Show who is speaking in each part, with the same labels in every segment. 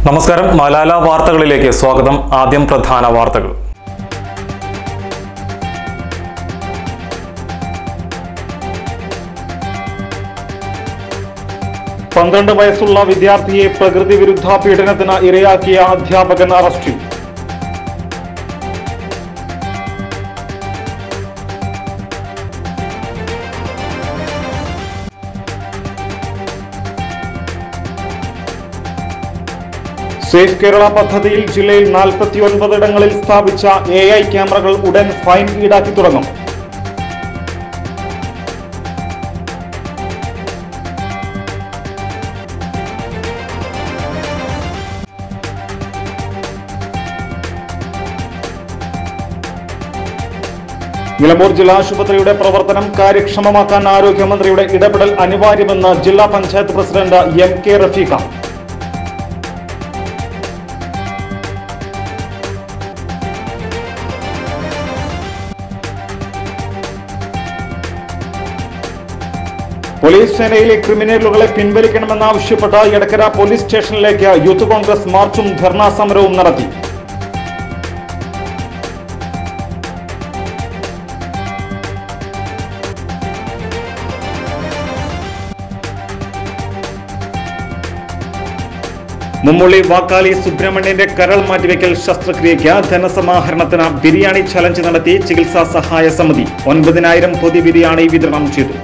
Speaker 1: നമസ്കാരം മലാല വാർത്തകളിലേക്ക് സ്വാഗതം ആദ്യം പ്രധാന വാർത്തകൾ പന്ത്രണ്ട് വയസ്സുള്ള വിദ്യാർത്ഥിയെ പ്രകൃതി വിരുദ്ധ പീഡനത്തിന് ഇരയാക്കിയ അധ്യാപകൻ അറസ്റ്റിൽ സേഫ് കേരള പദ്ധതിയിൽ ജില്ലയിൽ നാൽപ്പത്തി ഒൻപതിടങ്ങളിൽ സ്ഥാപിച്ച എ ഐ ക്യാമറകൾ ഉടൻ ഫൈൻ ഈടാക്കി തുടങ്ങും നിലമ്പൂർ ജില്ലാ ആശുപത്രിയുടെ പ്രവർത്തനം കാര്യക്ഷമമാക്കാൻ ആരോഗ്യമന്ത്രിയുടെ ഇടപെടൽ അനിവാര്യമെന്ന് ജില്ലാ panchayat president M K Rafeeqa police സേനയിലെ ക്രിമിനലുകളെ പിൻവലിക്കണമെന്നാവശ്യപ്പെട്ട് എടക്കര പോലീസ് സ്റ്റേഷനിലേക്ക് യൂത്ത് കോൺഗ്രസ് മാർച്ചും ധർണാ സമരവും നടത്തി മുമ്മുള്ളി വാക്കാലി സുബ്രഹ്മണ്യന്റെ കരൾ മാറ്റിവെക്കൽ ശസ്ത്രക്രിയയ്ക്ക് ധനസമാഹരണത്തിന് ബിരിയാണി ചലഞ്ച് നടത്തി ചികിത്സാ സഹായ സമിതി ഒൻപതിനായിരം പൊതി ബിരിയാണി വിതരണം ചെയ്തു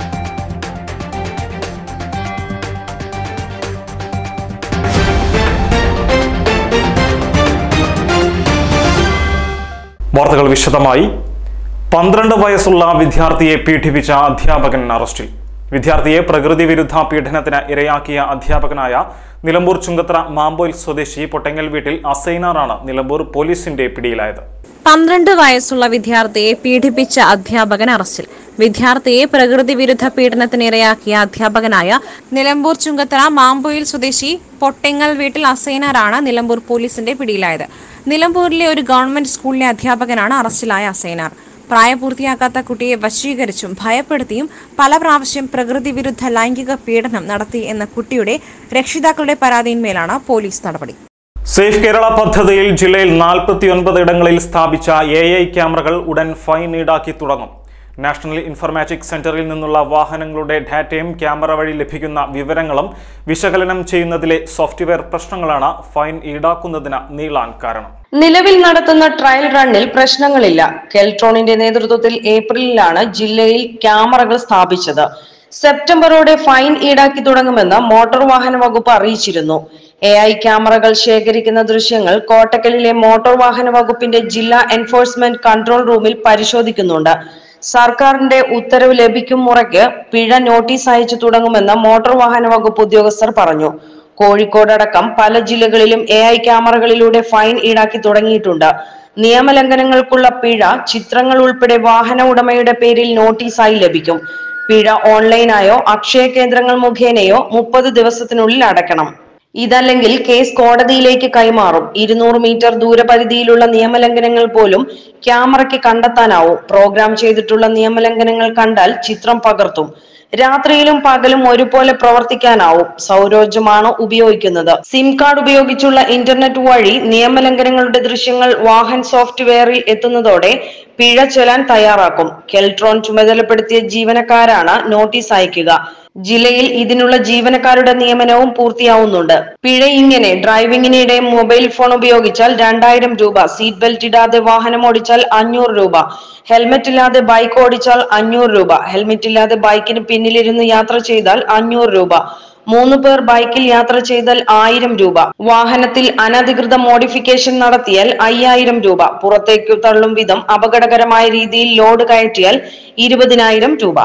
Speaker 1: വാർത്തകൾ വിശദമായി പന്ത്രണ്ട് വയസ്സുള്ള വിദ്യാർത്ഥിയെ പീഡിപ്പിച്ച അധ്യാപകൻ അറസ്റ്റിൽ വിദ്യാർത്ഥിയെ പ്രകൃതി വിരുദ്ധ പീഡനത്തിന് ഇരയാക്കിയ അധ്യാപകനായ നിലമ്പൂർ ചുങ്കത്ര മാമ്പോയിൽ സ്വദേശി പൊട്ടങ്ങൽ വീട്ടിൽ അസൈനാറാണ് നിലമ്പൂർ പോലീസിന്റെ പിടിയിലായത്
Speaker 2: പന്ത്രണ്ട് വയസ്സുള്ള വിദ്യാർത്ഥിയെ പീഡിപ്പിച്ച അധ്യാപകൻ അറസ്റ്റിൽ വിദ്യാർത്ഥിയെ പ്രകൃതി വിരുദ്ധ പീഡനത്തിന് ഇരയാക്കിയ അധ്യാപകനായ നിലമ്പൂർ ചുങ്കത്തറ മാമ്പൊയിൽ സ്വദേശി പൊട്ടെങ്ങൽ വീട്ടിൽ അസൈനാറാണ് നിലമ്പൂർ പോലീസിന്റെ പിടിയിലായത് നിലമ്പൂരിലെ ഒരു ഗവൺമെന്റ് സ്കൂളിലെ അധ്യാപകനാണ് അറസ്റ്റിലായ അസൈനാർ പ്രായപൂർത്തിയാക്കാത്ത കുട്ടിയെ വശീകരിച്ചും ഭയപ്പെടുത്തിയും പല പ്രാവശ്യം പ്രകൃതി വിരുദ്ധ ലൈംഗിക പീഡനം നടത്തി എന്ന കുട്ടിയുടെ രക്ഷിതാക്കളുടെ പരാതിയിന്മേലാണ് പോലീസ് നടപടി
Speaker 1: സേഫ് കേരള പദ്ധതിയിൽ ജില്ലയിൽ നാൽപ്പത്തിയൊൻപത് ഇടങ്ങളിൽ സ്ഥാപിച്ച എ ഐ ക്യാമറകൾ ഉടൻ ഫൈൻ ഈടാക്കി തുടങ്ങും നാഷണൽ ഇൻഫർമാറ്റിക്സ് സെന്ററിൽ നിന്നുള്ള വാഹനങ്ങളുടെ ഡാറ്റയും ക്യാമറ വഴി ലഭിക്കുന്ന വിവരങ്ങളും വിശകലനം ചെയ്യുന്നതിലെ സോഫ്റ്റ്വെയർ പ്രശ്നങ്ങളാണ് ഫൈൻ ഈടാക്കുന്നതിന് നീളാൻ കാരണം
Speaker 3: നിലവിൽ നടത്തുന്ന ട്രയൽ റണ്ണിൽ പ്രശ്നങ്ങളില്ല കെൽട്രോണിന്റെ നേതൃത്വത്തിൽ ഏപ്രിലിലാണ് ജില്ലയിൽ ക്യാമറകൾ സ്ഥാപിച്ചത് സെപ്റ്റംബറോടെ ഫൈൻ ഈടാക്കി തുടങ്ങുമെന്ന് മോട്ടോർ വാഹന വകുപ്പ് അറിയിച്ചിരുന്നു എ ഐ ക്യാമറകൾ ശേഖരിക്കുന്ന ദൃശ്യങ്ങൾ കോട്ടക്കലിലെ മോട്ടോർ വാഹന വകുപ്പിന്റെ ജില്ലാ എൻഫോഴ്സ്മെന്റ് കൺട്രോൾ റൂമിൽ പരിശോധിക്കുന്നുണ്ട് സർക്കാരിന്റെ ഉത്തരവ് ലഭിക്കും മുറയ്ക്ക് പിഴ നോട്ടീസ് അയച്ചു തുടങ്ങുമെന്ന് മോട്ടോർ വാഹന വകുപ്പ് ഉദ്യോഗസ്ഥർ പറഞ്ഞു കോഴിക്കോട് അടക്കം പല ജില്ലകളിലും എ ഐ ക്യാമറകളിലൂടെ ഫൈൻ ഈടാക്കി തുടങ്ങിയിട്ടുണ്ട് നിയമലംഘനങ്ങൾക്കുള്ള പിഴ ചിത്രങ്ങൾ ഉൾപ്പെടെ വാഹന ഉടമയുടെ പേരിൽ നോട്ടീസായി ലഭിക്കും പിഴ ഓൺലൈനായോ അക്ഷയ കേന്ദ്രങ്ങൾ മുഖേനയോ മുപ്പത് ദിവസത്തിനുള്ളിൽ അടയ്ക്കണം ഇതല്ലെങ്കിൽ കേസ് കോടതിയിലേക്ക് കൈമാറും ഇരുന്നൂറ് മീറ്റർ ദൂരപരിധിയിലുള്ള നിയമലംഘനങ്ങൾ പോലും ക്യാമറയ്ക്ക് കണ്ടെത്താനാവും പ്രോഗ്രാം ചെയ്തിട്ടുള്ള നിയമലംഘനങ്ങൾ കണ്ടാൽ ചിത്രം പകർത്തും രാത്രിയിലും പകലും ഒരുപോലെ പ്രവർത്തിക്കാനാവും സൗരോർജ്ജമാണ് ഉപയോഗിക്കുന്നത് സിം കാർഡ് ഉപയോഗിച്ചുള്ള ഇന്റർനെറ്റ് വഴി നിയമലംഘനങ്ങളുടെ ദൃശ്യങ്ങൾ വാഹൻ സോഫ്റ്റ്വെയറിൽ എത്തുന്നതോടെ പിഴ ചെലാൻ തയ്യാറാക്കും കെൽട്രോൺ ചുമതലപ്പെടുത്തിയ ജീവനക്കാരാണ് നോട്ടീസ് അയക്കുക ജില്ലയിൽ ഇതിനുള്ള ജീവനക്കാരുടെ നിയമനവും പൂർത്തിയാവുന്നുണ്ട് പിഴ ഇങ്ങനെ ഡ്രൈവിംഗിനിടെ മൊബൈൽ ഫോൺ ഉപയോഗിച്ചാൽ രണ്ടായിരം രൂപ സീറ്റ് ബെൽറ്റ് ഇടാതെ വാഹനം ഓടിച്ചാൽ അഞ്ഞൂറ് രൂപ ഹെൽമെറ്റ് ഇല്ലാതെ ബൈക്ക് ഓടിച്ചാൽ അഞ്ഞൂറ് രൂപ ഹെൽമെറ്റ് ഇല്ലാതെ ബൈക്കിന് പിന്നിലിരുന്ന് യാത്ര ചെയ്താൽ അഞ്ഞൂറ് രൂപ മൂന്ന് പേർ ബൈക്കിൽ യാത്ര ചെയ്താൽ ആയിരം രൂപ വാഹനത്തിൽ അനധികൃത മോഡിഫിക്കേഷൻ നടത്തിയാൽ അയ്യായിരം രൂപ പുറത്തേക്ക് തള്ളും വിധം അപകടകരമായ രീതിയിൽ ലോഡ് കയറ്റിയാൽ ഇരുപതിനായിരം രൂപ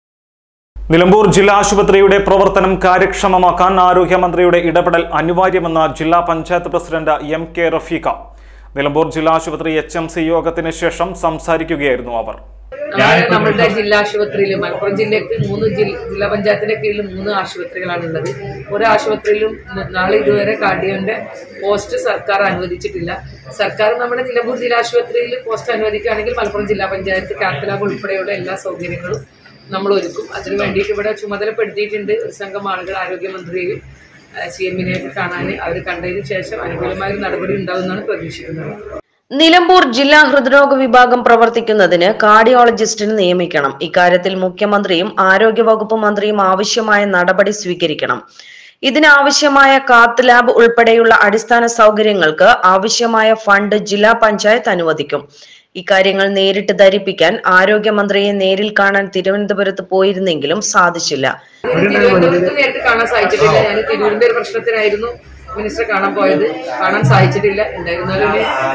Speaker 1: നിലമ്പൂർ ജില്ലാ ആശുപത്രിയുടെ പ്രവർത്തനം കാര്യക്ഷമമാക്കാൻ ആരോഗ്യമന്ത്രിയുടെ ഇടപെടൽ അനിവാര്യമെന്ന് ജില്ലാ panchayat president M K Rafeeqa Nilambur ജില്ലാ ആശുപത്രി എച്ച് എം സി യോഗത്തിന് ശേഷം സംസാരിക്കുകയായിരുന്നു അവർ
Speaker 4: നമ്മൾ നമ്മുടെ ജില്ലാ ആശുപത്രിയിൽ മലപ്പുറം ജില്ലയ്ക്ക് മൂന്ന് ജില്ല ജില്ലാ പഞ്ചായത്തിന്റെ കീഴിൽ മൂന്ന് ആശുപത്രികളാണ് ഉള്ളത് ഒരു ആശുപത്രിയിലും ന- നാളെ ഇതുവരെ കാർഡിയോന്റെ പോസ്റ്റ് സർക്കാർ അനുവദിച്ചിട്ടില്ല സർക്കാർ നമ്മുടെ നിലമ്പൂർ ജില്ലാ ആശുപത്രിയിൽ പോസ്റ്റ് അനുവദിക്കുകയാണെങ്കിൽ മലപ്പുറം ജില്ലാ പഞ്ചായത്ത് കാത്ത് ലാബ് ഉൾപ്പെടെയുള്ള എല്ലാ സൗകര്യങ്ങളും നമ്മൾ ഒരുക്കും അതിനു വേണ്ടിയിട്ട് ഇവിടെ ചുമതലപ്പെടുത്തിയിട്ടുണ്ട് ഒരു സംഘം ആളുകൾ ആരോഗ്യമന്ത്രിയെയും സി എമ്മിനെ കാണാൻ അവർ കണ്ടതിന് ശേഷം അനുകൂലമായ ഒരു നടപടി ഉണ്ടാകുമെന്നാണ് പ്രതീക്ഷിക്കുന്നത്
Speaker 3: നിലമ്പൂർ ജില്ലാ ഹൃദ്രോഗ വിഭാഗം പ്രവർത്തിക്കുന്നതിന് കാർഡിയോളജിസ്റ്റിനെ നിയമിക്കണം ഇക്കാര്യത്തിൽ മുഖ്യമന്ത്രിയും ആരോഗ്യവകുപ്പ് മന്ത്രിയും ആവശ്യമായ നടപടി സ്വീകരിക്കണം ഇതിനാവശ്യമായ കാത്ത് ലാബ് ഉൾപ്പെടെയുള്ള അടിസ്ഥാന സൗകര്യങ്ങൾക്ക് ആവശ്യമായ ഫണ്ട് ജില്ലാ പഞ്ചായത്ത് അനുവദിക്കും ഇക്കാര്യങ്ങൾ നേരിട്ട് ധരിപ്പിക്കാൻ ആരോഗ്യമന്ത്രിയെ നേരിൽ കാണാൻ തിരുവനന്തപുരത്ത് പോയിരുന്നെങ്കിലും സാധിച്ചില്ല
Speaker 4: എനിക്ക് തിരുവനന്തപുരത്ത് നേരിട്ട് കാണാൻ സാധിച്ചിട്ടില്ല ഞാൻ തിരൂരിന്റെ ഒരു പ്രശ്നത്തിനായിരുന്നു മിനിസ്റ്ററെ കാണാൻ പോയത് കാണാൻ സാധിച്ചിട്ടില്ല എന്തായിരുന്നാലും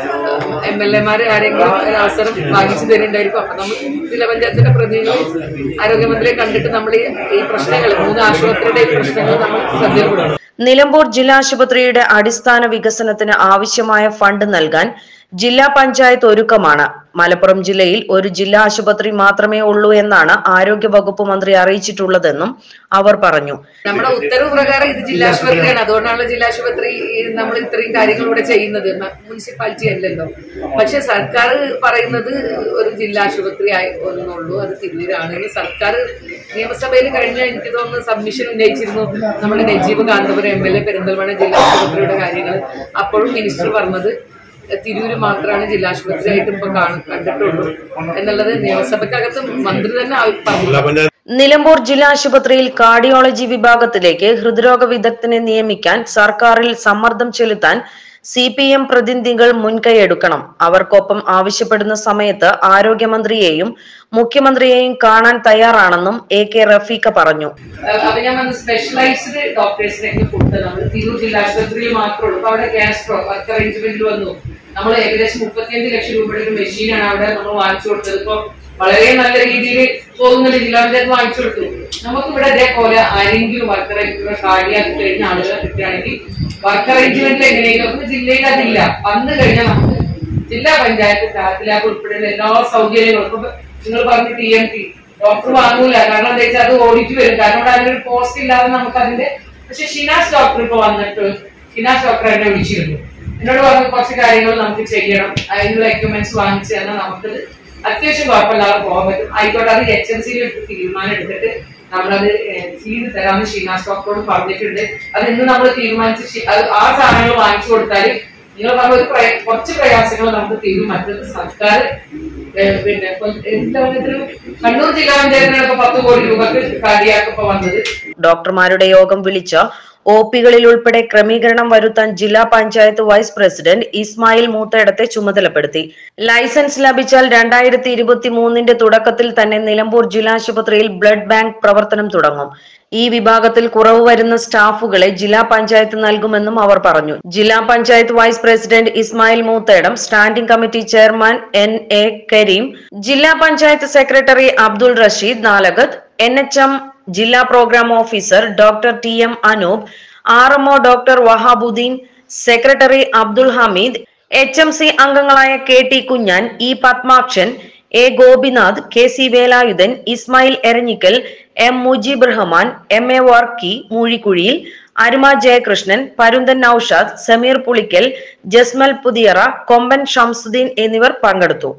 Speaker 4: എം എൽ എമാരെ ആരെങ്കിലും ഒരു അവസരം വാങ്ങിച്ചു തരുന്നുണ്ടായിരിക്കും അപ്പൊ നമ്മൾ ജില്ലാ പഞ്ചായത്തിന്റെ പ്രതിനിധി ആരോഗ്യമന്ത്രിയെ കണ്ടിട്ട് നമ്മൾ ഈ- ഈ പ്രശ്നങ്ങൾ മൂന്ന് ആശുപത്രിയുടെ ഈ പ്രശ്നങ്ങൾ നമ്മൾ ശ്രദ്ധയിൽപ്പെടും
Speaker 3: നിലമ്പൂർ ജില്ലാ ആശുപത്രിയുടെ അടിസ്ഥാന വികസനത്തിന് ആവശ്യമായ ഫണ്ട് നൽകാൻ ജില്ലാ പഞ്ചായത്ത് ഒരുക്കമാണ് മലപ്പുറം ജില്ലയിൽ ഒരു ജില്ലാ ആശുപത്രി മാത്രമേ ഉള്ളൂ എന്നാണ് ആരോഗ്യ വകുപ്പ് മന്ത്രി അറിയിച്ചിട്ടുള്ളതെന്നും അവർ പറഞ്ഞു
Speaker 4: നമ്മുടെ ഉത്തരവ് പ്രകാരം ഇത് ജില്ലാ ആശുപത്രിയാണ് അതുകൊണ്ടാണ് ജില്ലാ ആശുപത്രി നമ്മൾ ഇത്രയും കാര്യങ്ങൾ ഇവിടെ ചെയ്യുന്നത് മ- മുനിസിപ്പാലിറ്റി അല്ലല്ലോ പക്ഷെ സർക്കാർ പറയുന്നത് ഒരു ജില്ലാ ആശുപത്രി ആയി ഒന്നുള്ളൂ അത് തിരൂരാണ് സർക്കാർ നിയമസഭയിൽ കഴിഞ്ഞ എനിക്ക് തോന്നുന്നു സബ്മിഷൻ ഉന്നയിച്ചിരുന്നു നമ്മുടെ Najeeb Kanthapuram M L A Perinthalmanna ജില്ലാ ആശുപത്രിയുടെ കാര്യങ്ങൾ അപ്പോഴും മിനിസ്റ്റർ പറഞ്ഞത് തിരൂര് മാത്രമാണ് ജില്ലാ ആശുപത്രി ആയിട്ട് ഇപ്പൊ കാണ- കണ്ടിട്ടുള്ളൂ എന്നുള്ളത് നിയമസഭയ്ക്കകത്ത് മന്ത്രി തന്നെ ആ- പറഞ്ഞു
Speaker 3: നിലമ്പൂർ ജില്ലാ ആശുപത്രിയിൽ കാർഡിയോളജി വിഭാഗത്തിലേക്ക് ഹൃദ്രോഗ വിദഗ്ധനെ നിയമിക്കാൻ സർക്കാരിൽ സമ്മർദ്ദം ചെലുത്താൻ സി പി എം പ്രതിനിധികൾ മുൻകൈയെടുക്കണം അവർക്കൊപ്പം ആവശ്യപ്പെടുന്ന സമയത്ത് ആരോഗ്യമന്ത്രിയെയും മുഖ്യമന്ത്രിയെയും കാണാൻ തയ്യാറാണെന്നും എ കെ റഫീഖ പറഞ്ഞു
Speaker 4: അപ്പൊ ഞാൻ വന്ന് സ്പെഷ്യലൈസ്ഡ് ഡോക്ടേഴ്സിനൊക്കെ കൊടുത്തത് നമ്മൾ തിരൂർ ജില്ലാ ആശുപത്രിയിൽ മാത്രമേ ഉള്ളൂ അപ്പൊ അവിടെ ഗ്യാസ്ട്രോ വർക്ക് അറേഞ്ച്മെന്റിൽ വന്നു നമ്മൾ ഏകദേശം മുപ്പത്തിയഞ്ച് ലക്ഷം രൂപയുടെ ഒരു മെഷീനാണ് അവിടെ നമ്മൾ വാങ്ങിച്ചു കൊടുത്തത് ഇപ്പൊ വളരെ നല്ല രീതിയിൽ പോകുന്നുണ്ട് ജില്ലാ പഞ്ചായത്ത് വാങ്ങിച്ചു കൊടുത്തു നമുക്ക് ഇവിടെ ഇതേപോലെ ആരെങ്കിലും വർക്ക് അറേഞ്ച്മെന്റ് കാർഡിയാക്കി കഴിഞ്ഞ ആളുകളെ കിട്ടുകയാണെങ്കിൽ വർക്ക് അറേഞ്ച്മെന്റിൽ എങ്ങനെയെങ്കിലും ഒന്ന് ജില്ലയിൽ അതില്ല വന്നു കഴിഞ്ഞാൽ നമുക്ക് ജില്ലാ പഞ്ചായത്ത് കാത്ത് ലാബ് ഉൾപ്പെടെയുള്ള എല്ലാ സൗകര്യങ്ങളും ഇപ്പൊ നിങ്ങൾ പറഞ്ഞു ടി എം ടി ഡോക്ടർ വാങ്ങൂല കാരണം എന്താ വെച്ചാൽ അത് ഓഡിറ്റ് വരും കാരണം ഇവിടെ അതിനൊരു പോസ്റ്റ് ഇല്ലാതെ നമുക്ക് അതിന്റെ പക്ഷെ ഷിനാസ് ഡോക്ടർ ഇപ്പൊ വന്നിട്ട് ഷിനാസ് ഡോക്ടർ എന്നെ വിളിച്ചിരുന്നു എന്നോട് പറഞ്ഞു കുറച്ച് കാര്യങ്ങൾ നമുക്ക് ചെയ്യണം അതിനുള്ള എക്യുപ്മെന്റ്സ് വാങ്ങിച്ചു തന്നാൽ നമുക്ക് അത്യാവശ്യം കുഴപ്പമില്ലാതെ പോകാൻ പറ്റും ആയിക്കോട്ടെ അത് എച്ച് എം സിയിൽ തീരുമാനം എടുത്തിട്ട് നമ്മളത് ഏഹ്, ചെയ്ത് തരാമെന്ന് ഷീനാസ് ഡോക്ടറോട് പറഞ്ഞിട്ടുണ്ട് അത് ഇന്ന് നമ്മൾ തീരുമാനിച്ച് ഷി- അത് ആ സാധനങ്ങൾ വാങ്ങിച്ചു കൊടുത്താൽ നിങ്ങൾ പറഞ്ഞ ഒരു പ്രയ- കുറച്ച് പ്രയാസങ്ങൾ നമുക്ക് തീരും മറ്റത് സർക്കാർ ഏഹ്, പിന്നെ കൊ- എന്താ പറയുക, കണ്ണൂർ ജില്ലാ പഞ്ചായത്തിനൊക്കെ പത്ത് കോടി രൂപക്ക് കാർഡിയാക്കിപ്പോ വന്നത്
Speaker 3: ഡോക്ടർമാരുടെ യോഗം വിളിച്ച് ഒ പികളിൽ ഉൾപ്പെടെ ക്രമീകരണം വരുത്താൻ ജില്ലാ പഞ്ചായത്ത് വൈസ് പ്രസിഡന്റ് ഇസ്മായിൽ മൂത്തയിടത്തെ ചുമതലപ്പെടുത്തി ലൈസൻസ് ലഭിച്ചാൽ രണ്ടായിരത്തി ഇരുപത്തി മൂന്നിന്റെ തുടക്കത്തിൽ തന്നെ നിലമ്പൂർ ജില്ലാ ആശുപത്രിയിൽ ബ്ലഡ് ബാങ്ക് പ്രവർത്തനം തുടങ്ങും ഈ വിഭാഗത്തിൽ കുറവ് വരുന്ന സ്റ്റാഫുകളെ ജില്ലാ പഞ്ചായത്ത് നൽകുമെന്നും അവർ പറഞ്ഞു ജില്ലാ panchayat vice president Ismail Moothedam standing committee chairman N A Kareem ജില്ലാ panchayat secretary Abdul Rasheed Nalakath N H M ജില്ലാ programme officer doctor T M Anoop R MO doctor Wahabuddin secretary Abdul Hameed H M C അംഗങ്ങളായ K T Kunjan E Padmakshan A Gopinath K C Velayudhan Ismail Eranhikkal M Mujeeb Rahman M A Varkey Moozhikkuzhiyil Aruma Jayakrishnan പരുന്തൻ Naushad Sameer Pulikkal Jasmal Puthiyara കൊമ്പൻ ഷംസുദ്ദീൻ എന്നിവർ പങ്കെടുത്തു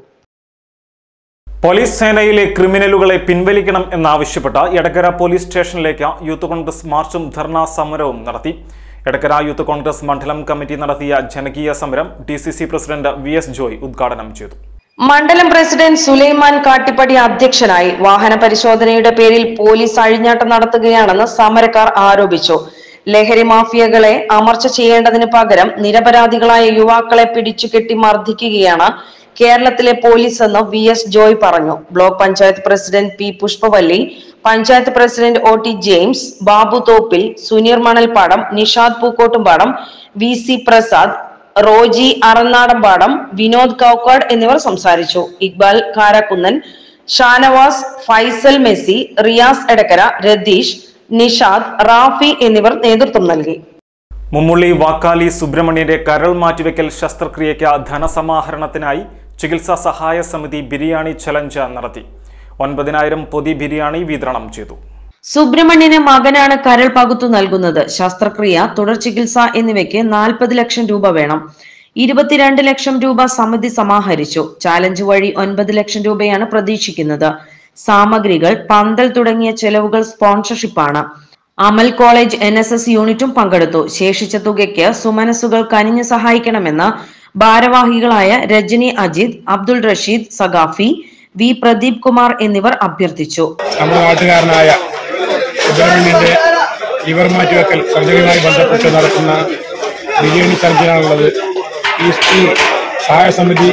Speaker 1: police സേനയിലെ ക്രിമിനലുകളെ പിൻവലിക്കണം എന്നാവശ്യപ്പെട്ട് എടക്കര പോലീസ് സ്റ്റേഷനിലേക്ക് യൂത്ത് കോൺഗ്രസ് മാർച്ചും ധർണാ സമരവും നടത്തി എടക്കര യൂത്ത് കോൺഗ്രസ് മണ്ഡലം കമ്മിറ്റി നടത്തിയ ജനകീയ സമരം D C C president V S Joy ഉദ്ഘാടനം ചെയ്തു
Speaker 3: മണ്ഡലം പ്രസിഡന്റ് സുലൈമാൻ കാട്ടിപ്പടി അധ്യക്ഷനായി വാഹന പരിശോധനയുടെ പേരിൽ പോലീസ് അഴിഞ്ഞാട്ടം നടത്തുകയാണെന്ന് സമരക്കാർ ആരോപിച്ചു ലഹരി മാഫിയകളെ അമർച്ച ചെയ്യേണ്ടതിന് പകരം നിരപരാധികളായ യുവാക്കളെ പിടിച്ചുകെട്ടി മർദ്ദിക്കുകയാണ് കേരളത്തിലെ പോലീസ് എന്ന് വി എസ് ജോയ് പറഞ്ഞു block panchayat president P Pushpavalli panchayat president O T James Babu Thoppil Suneer Manalpadam Nishad Pookottumpadam V C Prasad Roji Arannadampadam Vinod Kaukkad എന്നിവർ സംസാരിച്ചു ഇക്ബാൽ കാരക്കുന്നൻ ഷാനവാസ് ഫൈസൽ മെസ്സി റിയാസ് എടക്കര രതീഷ് നിഷാദ് റാഫി എന്നിവർ നേതൃത്വം നൽകി
Speaker 1: മുമ്മുള്ളി വാക്കാലി സുബ്രഹ്മണ്യന്റെ കരൾ മാറ്റിവെക്കൽ ശസ്ത്രക്രിയയ്ക്ക് ധനസമാഹരണത്തിനായി ചികിത്സാ സഹായ സമിതി ബിരിയാണി ചലഞ്ച് നടത്തി ഒൻപതിനായിരം പൊതി ബിരിയാണി വിതരണം ചെയ്തു
Speaker 3: സുബ്രഹ്മണ്യന് മകനാണ് കരൾ പകുത്തു നൽകുന്നത് ശസ്ത്രക്രിയ തുടർ ചികിത്സ എന്നിവയ്ക്ക് നാൽപ്പത് ലക്ഷം രൂപ വേണം ഇരുപത്തിരണ്ട് ലക്ഷം രൂപ സമിതി സമാഹരിച്ചു ചാലഞ്ച് വഴി ഒൻപത് ലക്ഷം രൂപയാണ് പ്രതീക്ഷിക്കുന്നത് സാമഗ്രികൾ പന്തൽ തുടങ്ങിയ ചെലവുകൾ സ്പോൺസർഷിപ്പാണ് Amal college N S S യൂണിറ്റും പങ്കെടുത്തു ശേഷിച്ച തുകയ്ക്ക് സുമനസ്സുകൾ കനിഞ്ഞു സഹായിക്കണമെന്ന് ഭാരവാഹികളായ രജനി അജിത് അബ്ദുൾ റഷീദ് സഖാഫി വി പ്രദീപ് കുമാർ എന്നിവർ അഭ്യർത്ഥിച്ചു
Speaker 5: നമ്മുടെ നാട്ടുകാരനായ സുബ്രഹ്മണ്യന്റെ ലിവർ മാറ്റിവെക്കൽ സർജറിയുമായി ബന്ധപ്പെട്ട് നടത്തുന്ന ബിരിയാണി സർജനാണുള്ളത് ഈ ഈ സഹായ സമിതി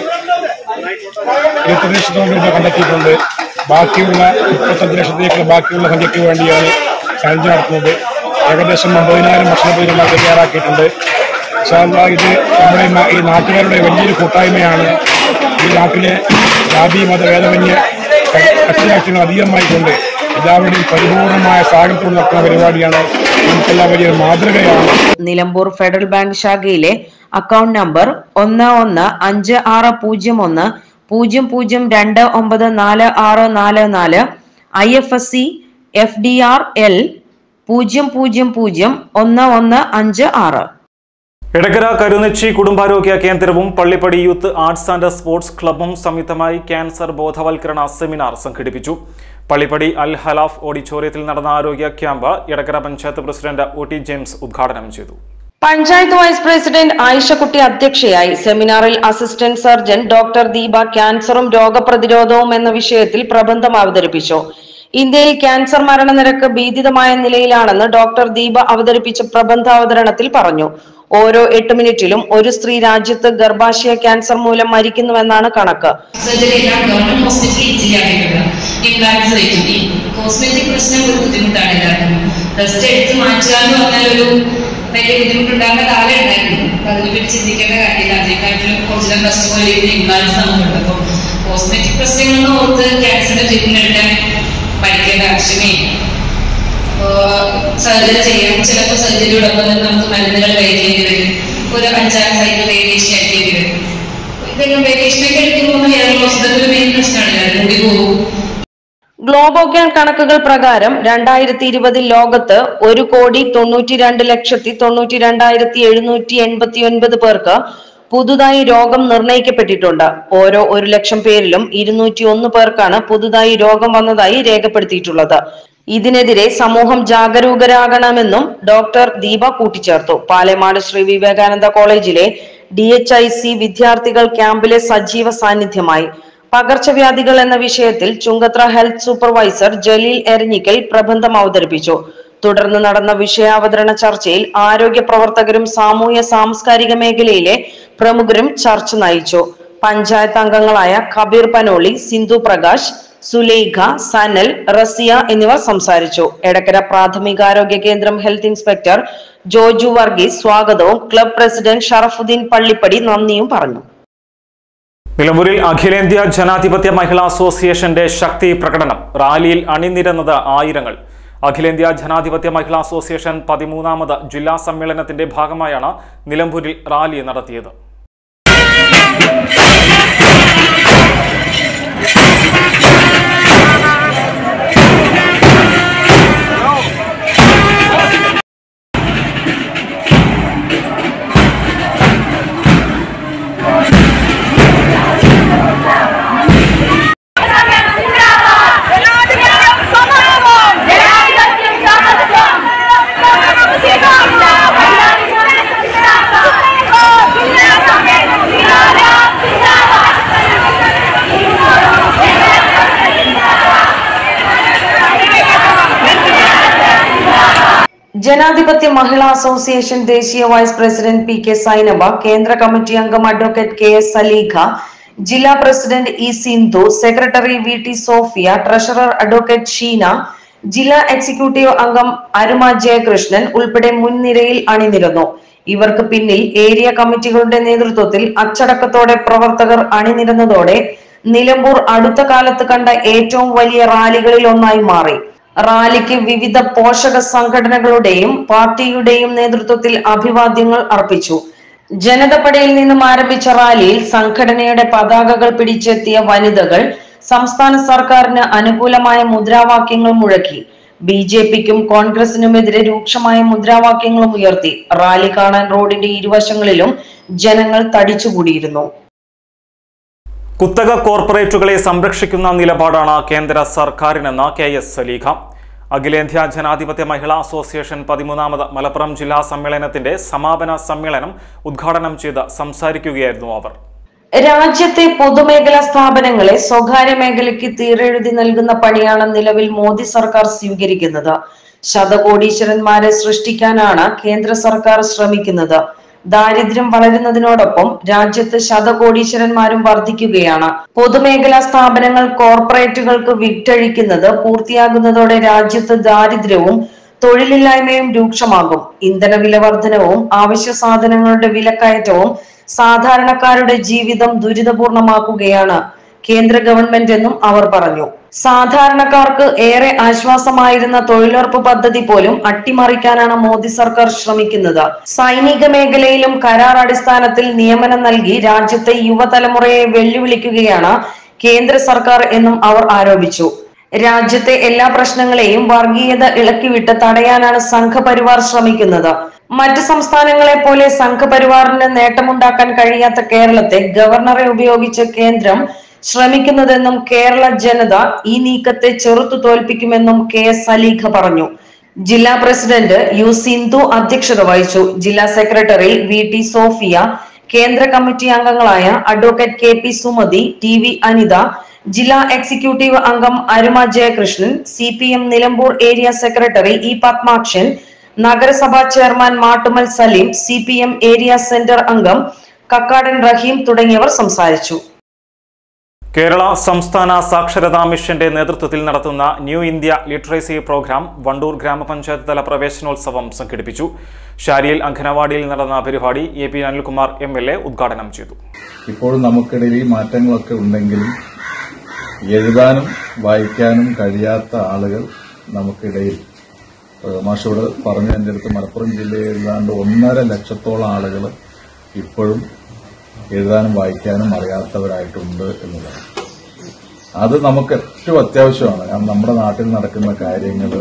Speaker 5: ഇരുപത്തി ലക്ഷത്തോളം രൂപ കണ്ടെത്തിയിട്ടുണ്ട് ബാക്കിയുള്ള മുപ്പത്തഞ്ച് ലക്ഷത്തിലേക്കുള്ള ബാക്കിയുള്ള സംഖ്യയ്ക്ക് വേണ്ടിയാണ് ചലഞ്ച് നടത്തുന്നത് ഏകദേശം അമ്പതിനായിരം ഭക്ഷണ തയ്യാറാക്കിയിട്ടുണ്ട് ഇൻഷാ അല്ലാ ഇത് നമ്മുടെ ഈ നാ- ഈ നാട്ടുകാരുടെ വലിയൊരു കൂട്ടായ്മയാണ് ഈ നാട്ടിലെ ജാതി മതഭേദമന്യ കക്ഷിരാഷ്ട്രീയങ്ങൾ അധികമായിക്കൊണ്ട് എല്ലാവരുടെയും പരിപൂർണമായ സാഹചര്യത്തോടെ നടത്തുന്ന പരിപാടിയാണ് നമുക്കെല്ലാം വലിയൊരു മാതൃകയാണ്
Speaker 3: നിലമ്പൂർ ഫെഡറൽ ബാങ്ക് ശാഖയിലെ അക്കൗണ്ട് നമ്പർ ഒന്ന് ഒന്ന് അഞ്ച് ആറ് പൂജ്യം ഒന്ന് പൂജ്യം പൂജ്യം രണ്ട് ഒമ്പത് നാല് ആറ് നാല് നാല് I F S C F D R L പൂജ്യം പൂജ്യം പൂജ്യം ഒന്ന് ഒന്ന് അഞ്ച് ആറ്
Speaker 1: എടക്കര കരുനെച്ചി കുടുംബാരോഗ്യ കേന്ദ്രവും പള്ളിപ്പടി യൂത്ത് ആർട്സ് ആൻഡ് സ്പോർട്സ് ക്ലബും സംയുക്തമായി ക്യാൻസർ ബോധവൽക്കരണ സെമിനാർ സംഘടിപ്പിച്ചു പള്ളിപ്പടി അൽ ഹലാഫ് ഓഡിറ്റോറിയത്തിൽ നടന്ന ആരോഗ്യ camp Edakkara panchayat president O T James ഉദ്ഘാടനം ചെയ്തു
Speaker 3: പഞ്ചായത്ത് വൈസ് പ്രസിഡന്റ് ആയിഷക്കുട്ടി അധ്യക്ഷയായി സെമിനാറിൽ അസിസ്റ്റന്റ് സർജൻ ഡോക്ടർ ദീപ ക്യാൻസറും രോഗപ്രതിരോധവും എന്ന വിഷയത്തിൽ പ്രബന്ധം അവതരിപ്പിച്ചു ഇന്ത്യയിൽ ക്യാൻസർ മരണനിരക്ക് ഭീതിതമായ നിലയിലാണെന്ന് ഡോക്ടർ ദീപ അവതരിപ്പിച്ച പ്രബന്ധാവതരണത്തിൽ പറഞ്ഞു ഓരോ എട്ട് മിനിറ്റിലും ഒരു സ്ത്രീ രാജ്യത്ത് ഗർഭാശയ ക്യാൻസർ മൂലം മരിക്കുന്നുവെന്നാണ് കണക്ക്
Speaker 6: സർജറി എല്ലാം ഗവൺമെന്റ് ഹോസ്പിറ്റലിൽ ചെയ്യാറുണ്ട് ഇംപ്ലാന്റ്സ് വെച്ചു ഈ കോസ്മെറ്റിക് പ്രശ്നം ഒരു ബുദ്ധിമുട്ടാണ് എല്ലാവർക്കും ബ്രസ്റ്റ് എടുത്ത് മാറ്റുക എന്ന് പറഞ്ഞാൽ ഒരു വലിയ ബുദ്ധിമുട്ടുണ്ടാകുന്ന കാലം ഉണ്ടായിരുന്നു അപ്പൊ അതിനെപ്പറ്റി ചിന്തിക്കേണ്ട കാര്യമില്ല അതിനെക്കാട്ടിലും കുറച്ചുകൂടെ പ്രശ്നം പോലെ ഇംപ്ലാന്റ്സ് നമുക്കുണ്ട് അപ്പം കോസ്മെറ്റിക് പ്രശ്നങ്ങളൊന്നും ഓർത്ത് ക്യാൻസറിന്റെ ട്രീറ്റ്മെന്റ് എടുക്കാൻ പഠിക്കേണ്ട ആവശ്യമേ ഇല്ല. അപ്പോ സർജറി ചെയ്യാം ചിലപ്പോൾ സർജറിയോടൊപ്പം തന്നെ നമുക്ക് മരുന്നുകൾ കഴിക്കേണ്ടി വരും ഒരു അഞ്ചാറ് സൈക്കിൾ റേഡിയേഷൻ അടിക്കേണ്ടി വരും ഇതെല്ലാം റേഡിയേഷൻ ഒക്കെ എടുക്കുമ്പോൾ ഏറെ ഹോസ്പിറ്റലിൽ മെയിൻ പ്രശ്നമാണ് മുടി പോകും
Speaker 3: ഗ്ലോബോക്യാൻ കണക്കുകൾ പ്രകാരം രണ്ടായിരത്തി ഇരുപതിൽ ലോകത്ത് ഒരു കോടി തൊണ്ണൂറ്റി രണ്ട് ലക്ഷത്തി തൊണ്ണൂറ്റി രണ്ടായിരത്തി എഴുന്നൂറ്റി എൺപത്തി ഒൻപത് പേർക്ക് പുതുതായി രോഗം നിർണയിക്കപ്പെട്ടിട്ടുണ്ട് ഓരോ ഒരു ലക്ഷം പേരിലും ഇരുന്നൂറ്റി ഒന്ന് പേർക്കാണ് പുതുതായി രോഗം വന്നതായി രേഖപ്പെടുത്തിയിട്ടുള്ളത് ഇതിനെതിരെ സമൂഹം ജാഗരൂകരാകണമെന്നും ഡോക്ടർ ദീപ കൂട്ടിച്ചേർത്തു പാലേമാട് ശ്രീ വിവേകാനന്ദ കോളേജിലെ ഡി എച്ച് ഐ സി വിദ്യാർത്ഥികൾ ക്യാമ്പിലെ സജീവ സാന്നിധ്യമായി പകർച്ചവ്യാധികൾ എന്ന വിഷയത്തിൽ ചുങ്കത്ര ഹെൽത്ത് സൂപ്പർവൈസർ ജലീൽ എരഞ്ഞിക്കൽ പ്രബന്ധം അവതരിപ്പിച്ചു തുടർന്ന് നടന്ന വിഷയാവതരണ ചർച്ചയിൽ ആരോഗ്യ പ്രവർത്തകരും സാമൂഹ്യ സാംസ്കാരിക മേഖലയിലെ പ്രമുഖരും ചർച്ച നയിച്ചു പഞ്ചായത്ത് അംഗങ്ങളായ കബീർ പനോളി സിന്ധു പ്രകാശ് സുലൈഖ സനൽ റസിയ എന്നിവർ സംസാരിച്ചു എടക്കര പ്രാഥമികാരോഗ്യ കേന്ദ്രം ഹെൽത്ത് ഇൻസ്പെക്ടർ ജോജു വർഗീസ് സ്വാഗതവും ക്ലബ് പ്രസിഡന്റ് ഷറഫുദ്ദീൻ പള്ളിപ്പടി നന്ദിയും പറഞ്ഞു
Speaker 1: നിലമ്പൂരിൽ അഖിലേന്ത്യാ ജനാധിപത്യ മഹിളാ അസോസിയേഷന്റെ ശക്തി പ്രകടനം റാലിയിൽ അണിനിരന്നത് ആയിരങ്ങൾ അഖിലേന്ത്യാ ജനാധിപത്യ മഹിളാ അസോസിയേഷൻ പതിമൂന്നാമത് ജില്ലാ സമ്മേളനത്തിന്റെ ഭാഗമായാണ് നിലമ്പൂരിൽ റാലി നടത്തിയത്
Speaker 3: ജനാധിപത്യ മഹിളാ അസോസിയേഷൻ ദേശീയ vice president P K Sainaba കേന്ദ്ര കമ്മിറ്റി അംഗം അഡ്വക്കേറ്റ് കെ എസ് സലീഖ ജില്ലാ president E Sindhu secretary V T Sofia treasurer advocate Sheena ജില്ലാ എക്സിക്യൂട്ടീവ് അംഗം അരുമ ജയകൃഷ്ണൻ ഉൾപ്പെടെ മുൻനിരയിൽ അണിനിരന്നു ഇവർക്ക് പിന്നിൽ ഏരിയ കമ്മിറ്റികളുടെ നേതൃത്വത്തിൽ അച്ചടക്കത്തോടെ പ്രവർത്തകർ അണിനിരന്നതോടെ നിലമ്പൂർ അടുത്ത കാലത്ത് കണ്ട ഏറ്റവും വലിയ റാലികളിൽ ഒന്നായി മാറി റാലിക്ക് വിവിധ പോഷക സംഘടനകളുടെയും പാർട്ടിയുടെയും നേതൃത്വത്തിൽ അഭിവാദ്യങ്ങൾ അർപ്പിച്ചു ജനതപടയിൽ നിന്നും ആരംഭിച്ച റാലിയിൽ സംഘടനയുടെ പതാകകൾ പിടിച്ചെത്തിയ വനിതകൾ സംസ്ഥാന സർക്കാരിന് അനുകൂലമായ മുദ്രാവാക്യങ്ങൾ മുഴക്കി ബി ജെ പിക്കും കോൺഗ്രസിനുമെതിരെ രൂക്ഷമായ മുദ്രാവാക്യങ്ങളും ഉയർത്തി റാലി കാണാൻ റോഡിന്റെ ഇരുവശങ്ങളിലും ജനങ്ങൾ തടിച്ചുകൂടിയിരുന്നു
Speaker 1: കുത്തക കോർപ്പറേറ്റുകളെ സംരക്ഷിക്കുന്ന നിലപാടാണ് കേന്ദ്ര സർക്കാരിനെന്ന് കെ എസ് സലീഖ അഖിലേന്ത്യാ ജനാധിപത്യ മഹിളാ അസോസിയേഷൻ പതിമൂന്നാമത് മലപ്പുറം ജില്ലാ സമ്മേളനത്തിന്റെ സമാപന സമ്മേളനം ഉദ്ഘാടനം ചെയ്ത് സംസാരിക്കുകയായിരുന്നു അവർ
Speaker 3: രാജ്യത്തെ പൊതുമേഖലാ സ്ഥാപനങ്ങളെ സ്വകാര്യ മേഖലയ്ക്ക് തീരെഴുതി നൽകുന്ന പണിയാണ് നിലവിൽ മോദി സർക്കാർ സ്വീകരിക്കുന്നത് ശതകോടീശ്വരന്മാരെ സൃഷ്ടിക്കാനാണ് കേന്ദ്ര സർക്കാർ ശ്രമിക്കുന്നത് ദാരിദ്ര്യം വളരുന്നതിനോടൊപ്പം രാജ്യത്ത് ശതകോടീശ്വരന്മാരും വർദ്ധിക്കുകയാണ് പൊതുമേഖലാ സ്ഥാപനങ്ങൾ കോർപ്പറേറ്റുകൾക്ക് വിറ്റഴിക്കുന്നത് പൂർത്തിയാകുന്നതോടെ രാജ്യത്ത് ദാരിദ്ര്യവും തൊഴിലില്ലായ്മയും രൂക്ഷമാകും ഇന്ധന വില വർധനവും അവശ്യ സാധനങ്ങളുടെ വിലക്കയറ്റവും സാധാരണക്കാരുടെ ജീവിതം ദുരിതപൂർണമാക്കുകയാണ് കേന്ദ്ര ഗവൺമെന്റ് എന്നും അവർ പറഞ്ഞു സാധാരണക്കാർക്ക് ഏറെ ആശ്വാസമായിരുന്ന തൊഴിലുറപ്പ് പദ്ധതി പോലും അട്ടിമറിക്കാനാണ് മോദി സർക്കാർ ശ്രമിക്കുന്നത് സൈനിക മേഖലയിലും കരാർ അടിസ്ഥാനത്തിൽ നിയമനം നൽകി രാജ്യത്തെ യുവതലമുറയെ വെല്ലുവിളിക്കുകയാണ് കേന്ദ്ര സർക്കാർ എന്നും അവർ ആരോപിച്ചു രാജ്യത്തെ എല്ലാ പ്രശ്നങ്ങളെയും വർഗീയത ഇളക്കിവിട്ട് തടയാനാണ് സംഘപരിവാർ ശ്രമിക്കുന്നത് മറ്റ് സംസ്ഥാനങ്ങളെ പോലെ സംഘപരിവാറിന് നേട്ടമുണ്ടാക്കാൻ കഴിയാത്ത കേരളത്തെ ഗവർണറെ ഉപയോഗിച്ച് കേന്ദ്രം ശ്രമിക്കുന്നതെന്നും കേരള ജനത ഈ നീക്കത്തെ ചെറുത്തു തോൽപ്പിക്കുമെന്നും കെ എസ് സലീഖ പറഞ്ഞു ജില്ലാ പ്രസിഡന്റ് യു സിന്ധു അധ്യക്ഷത വഹിച്ചു ജില്ലാ സെക്രട്ടറി വി ടി സോഫിയ കേന്ദ്ര കമ്മിറ്റി അംഗങ്ങളായ advocate K P Sumathi T V Anitha ജില്ലാ എക്സിക്യൂട്ടീവ് അംഗം Aruma Jayakrishnan C P M Nilambur area secretary E Padmakshan നഗരസഭാ chairman Mattummal Saleem C P M area centre അംഗം കക്കാടൻ റഹീം തുടങ്ങിയവർ സംസാരിച്ചു
Speaker 1: കേരള സംസ്ഥാന സാക്ഷരതാ മിഷന്റെ നേതൃത്വത്തിൽ നടത്തുന്ന new India literacy programme Wandoor ഗ്രാമപഞ്ചായത്ത് തല പ്രവേശനോത്സവം സംഘടിപ്പിച്ചു ഷാരിയിൽ അംഗനവാടിയിൽ നടന്ന പരിപാടി A P Anilkumar M L A ഉദ്ഘാടനം ചെയ്തു
Speaker 7: ഇപ്പോഴും നമുക്കിടയിൽ ഈ മാറ്റങ്ങളൊക്കെ ഉണ്ടെങ്കിലും എഴുതാനും വായിക്കാനും കഴിയാത്ത ആളുകൾ നമുക്കിടയിൽ ഏഹ് മാഷോട് പറഞ്ഞ എൻ്റെ അടുത്ത് മലപ്പുറം ജില്ലയിൽ ഏതാണ്ട് ഒന്നര ലക്ഷത്തോളം ആളുകൾ ഇപ്പോഴും എഴുതാനും വായിക്കാനും അറിയാത്തവരായിട്ടുണ്ട് എന്നുള്ളതാണ് അത് നമുക്ക് ഏറ്റവും അത്യാവശ്യമാണ് കാരണം നമ്മുടെ നാട്ടിൽ നടക്കുന്ന കാര്യങ്ങൾ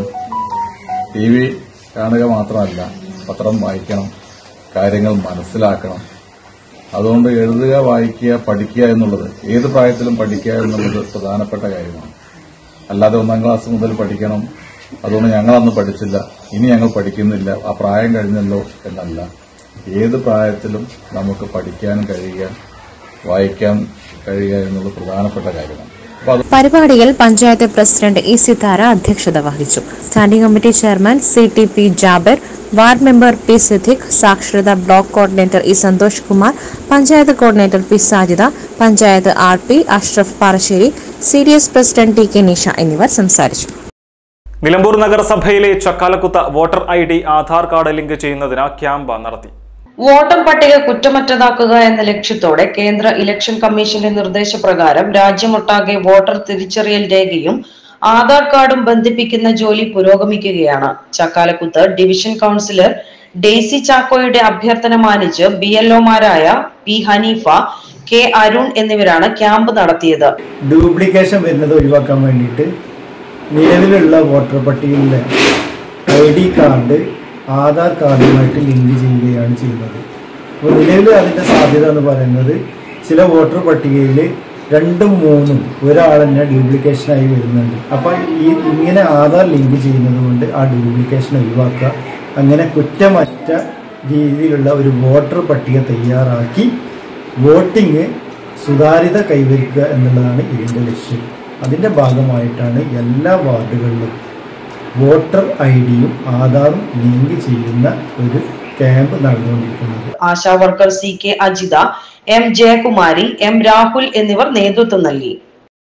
Speaker 7: ടി വി കാണുക മാത്രമല്ല പത്രം വായിക്കണം കാര്യങ്ങൾ മനസ്സിലാക്കണം അതുകൊണ്ട് എഴുതുക വായിക്കുക പഠിക്കുക എന്നുള്ളത് ഏത് പ്രായത്തിലും പഠിക്കുക എന്നുള്ളത് പ്രധാനപ്പെട്ട കാര്യമാണ് അല്ലാതെ ഒന്നാം ക്ലാസ് മുതൽ പഠിക്കണം അതുകൊണ്ട് ഞങ്ങൾ അന്ന് പഠിച്ചില്ല ഇനി ഞങ്ങൾ പഠിക്കുന്നില്ല ആ പ്രായം കഴിഞ്ഞല്ലോ എന്നല്ല ഏത് പ്രായത്തിലും നമുക്ക് പഠിക്കാനും കഴിയുക വായിക്കാൻ കഴിയുക എന്നുള്ളത് പ്രധാനപ്പെട്ട കാര്യമാണ് അപ്പോൾ അത്
Speaker 2: പരിപാടിയിൽ പഞ്ചായത്ത് പ്രസിഡന്റ് ഇ സിതാര അധ്യക്ഷത വഹിച്ചു standing committee chairman C T P Jabir ward member P Siddique സാക്ഷരതാ block coordinator E Santhosh Kumar panchayat coordinator P Sajida panchayat R P Ashraf Parassery C D S president T K Nisha എന്നിവർ സംസാരിച്ചു
Speaker 1: നിലമ്പൂർ നഗരസഭയിലെ Chakkalakuth voter I D Aadhaar card link ചെയ്യുന്നതിന് ക്യാമ്പ് നടത്തി
Speaker 3: വോട്ടർ പട്ടിക കുറ്റമറ്റതാക്കുക എന്ന ലക്ഷ്യത്തോടെ കേന്ദ്ര ഇലക്ഷൻ കമ്മീഷന്റെ നിർദ്ദേശപ്രകാരം രാജ്യമൊട്ടാകെ വോട്ടർ തിരിച്ചറിയൽ രേഖയും ആധാർ കാർഡും ബന്ധിപ്പിക്കുന്ന ജോലി പുരോഗമിക്കുകയാണ് ചക്കാലക്കുത്ത് ഡിവിഷൻ കൗൺസിലർ ഡെയ്സി ചാക്കോയുടെ അഭ്യർത്ഥന മാനിച്ച് ബി എൽഒമാരായ പി ഹനീഫ കെ അരുൺ എന്നിവരാണ് ക്യാമ്പ് നടത്തിയത്
Speaker 8: ഡ്യൂപ്ലിക്കേഷൻ വരുന്നത് ഒഴിവാക്കാൻ വേണ്ടിയിട്ട് നിലവിലുള്ള വോട്ടർ പട്ടികയിലെ ഐ ഡി കാർഡ് ആധാർ കാർഡുമായിട്ട് ലിങ്ക് ചെയ്യുകയാണ് ചെയ്യുന്നത് അപ്പോൾ നിലവിൽ അതിൻ്റെ സാധ്യത എന്ന് പറയുന്നത് ചില വോട്ടർ പട്ടികയിൽ രണ്ടും മൂന്നും ഒരാൾ തന്നെ ഡ്യൂപ്ലിക്കേഷനായി വരുന്നുണ്ട് അപ്പോൾ ഈ ഇങ്ങനെ ആധാർ ലിങ്ക് ചെയ്യുന്നത് കൊണ്ട് ആ ഡ്യൂപ്ലിക്കേഷൻ ഒഴിവാക്കുക അങ്ങനെ കുറ്റമറ്റ രീതിയിലുള്ള ഒരു വോട്ടർ പട്ടിക തയ്യാറാക്കി വോട്ടിംഗ് സുതാര്യത കൈവരിക്കുക എന്നുള്ളതാണ് ഇതിൻ്റെ ലക്ഷ്യം അതിൻ്റെ ഭാഗമായിട്ടാണ് എല്ലാ വാർഡുകളിലും വോട്ടർ ഐ ഡിയും ആധാറും ലിങ്ക് ചെയ്യുന്ന ഒരു ക്യാമ്പ് നടന്നുകൊണ്ടിരിക്കുന്നത്
Speaker 3: Asha worker C K Ajitha M Jayakumari M Rahul എന്നിവർ നേതൃത്വം നൽകി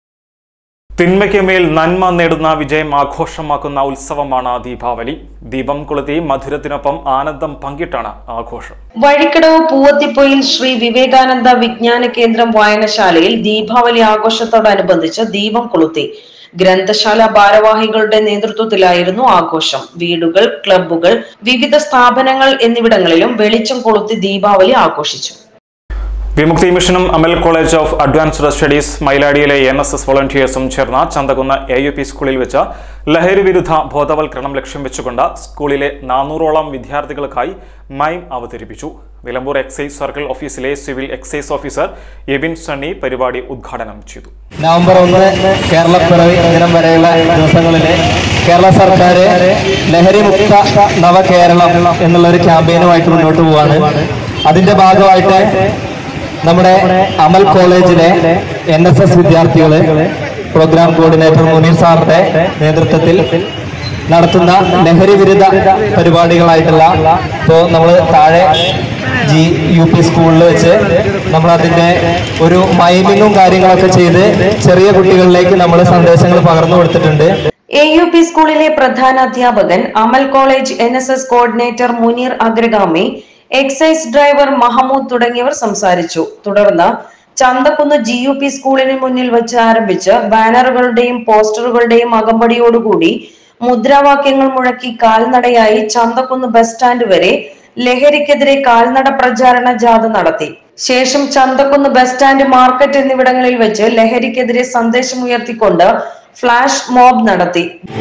Speaker 1: തിന്മയ്ക്ക് മേൽ നന്മ നേടുന്ന വിജയം ആഘോഷമാക്കുന്ന ഉത്സവമാണ് ദീപാവലി ദീപം കൊളുത്തി മധുരത്തിനൊപ്പം ആനന്ദം പങ്കിട്ടാണ് ആഘോഷം
Speaker 3: വഴിക്കടവ് പൂവത്തിപ്പൊയിൽ ശ്രീ വിവേകാനന്ദ വിജ്ഞാന കേന്ദ്രം വായനശാലയിൽ ദീപാവലി ആഘോഷത്തോടനുബന്ധിച്ച് ദീപം കൊളുത്തി ഗ്രന്ഥശാല ഭാരവാഹികളുടെ നേതൃത്വത്തിലായിരുന്നു ആഘോഷം വീടുകൾ ക്ലബ്ബുകൾ വിവിധ സ്ഥാപനങ്ങൾ എന്നിവിടങ്ങളിലും വെളിച്ചം കൊളുത്തി ദീപാവലി ആഘോഷിച്ചു
Speaker 1: വിമുക്തി മിഷനും Amal college of advanced studies മൈലാടിയിലെ എൻ എസ് എസ് വോളണ്ടിയേഴ്സും ചേർന്ന ചന്തകുന്ന എ യു പി സ്കൂളിൽ വെച്ച് ലഹരി വിരുദ്ധ ബോധവൽക്കരണം ലക്ഷ്യം വെച്ചുകൊണ്ട് സ്കൂളിലെ നാനൂറോളം വിദ്യാർത്ഥികൾക്കായി മൈം അവതരിപ്പിച്ചു നിലമ്പൂർ എക്സൈസ് സർക്കിൾ ഓഫീസിലെ civil excise officer Abin Sunny പരിപാടി ഉദ്ഘാടനം ചെയ്തു
Speaker 9: നവംബർ ഒന്ന് കേരളപ്പിറവി ദിനം വരെയുള്ള ദിവസങ്ങളിൽ കേരള സർക്കാർ ലഹരി മുക്ത നവകേരളം എന്നുള്ള ഒരു ക്യാമ്പയിനുമായിട്ട് മുന്നോട്ട് പോവാണ് അതിന്റെ ഭാഗമായിട്ട് നമ്മുടെ അമൽ കോളേജിലെ എൻ എസ് എസ് വിദ്യാർത്ഥികള് പ്രോഗ്രാം കോർഡിനേറ്റർ മുനീർ സാറിന്റെ നേതൃത്വത്തിൽ നടത്തുന്ന ലഹരി വിരുദ്ധ പരിപാടികളായിട്ടുള്ള ഇപ്പോൾ നമ്മൾ താഴെ ജി യു പി സ്കൂളിൽ വെച്ച് നമ്മൾ അതിന്റെ ഒരു മൈമിങ്ങും കാര്യങ്ങളൊക്കെ ചെയ്ത് ചെറിയ കുട്ടികളിലേക്ക് നമ്മൾ സന്ദേശങ്ങൾ പകർന്നു കൊടുത്തിട്ടുണ്ട്
Speaker 3: എ യു പി സ്കൂളിലെ പ്രധാന അധ്യാപകൻ Amal college N S S coordinator Muneer അഗ്രഗാമി എക്സൈസ് ഡ്രൈവർ മഹമ്മൂദ് തുടങ്ങിയവർ സംസാരിച്ചു തുടർന്ന് ചന്തക്കുന്ന് ജി യു പി സ്കൂളിന് മുന്നിൽ വെച്ച് ആരംഭിച്ച് ബാനറുകളുടെയും പോസ്റ്ററുകളുടെയും അകമ്പടിയോടുകൂടി മുദ്രാവാക്യങ്ങൾ മുഴക്കി കാൽനടയായി ചന്തക്കുന്ന് ബസ് സ്റ്റാൻഡ് വരെ ലഹരിക്കെതിരെ കാൽനട പ്രചാരണ ജാഥ നടത്തി ശേഷം ചന്തക്കുന്ന് ബസ് സ്റ്റാൻഡ് മാർക്കറ്റ് എന്നിവിടങ്ങളിൽ വെച്ച് ലഹരിക്കെതിരെ സന്ദേശമുയർത്തിക്കൊണ്ട് ഫ്ലാഷ് മോബ് നടത്തി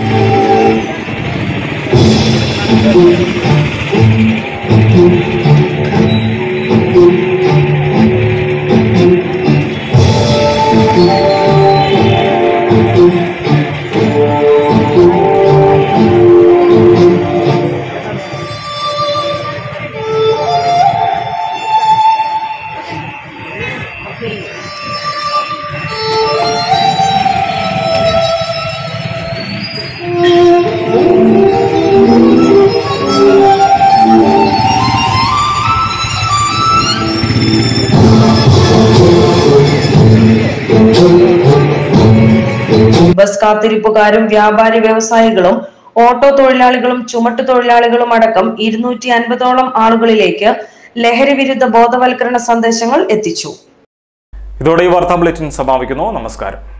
Speaker 3: ബസ് കാത്തിരിപ്പുകാരും വ്യാപാരി വ്യവസായികളും ഓട്ടോ തൊഴിലാളികളും ചുമട്ടു തൊഴിലാളികളും അടക്കം ഇരുന്നൂറ്റി അൻപതോളം ആളുകളിലേക്ക് ലഹരി വിരുദ്ധ ബോധവൽക്കരണ സന്ദേശങ്ങൾ എത്തിച്ചു
Speaker 1: ഇതോടെ ഈ വാർത്താ ബുള്ളറ്റിൻ സമാപിക്കുന്നു നമസ്കാരം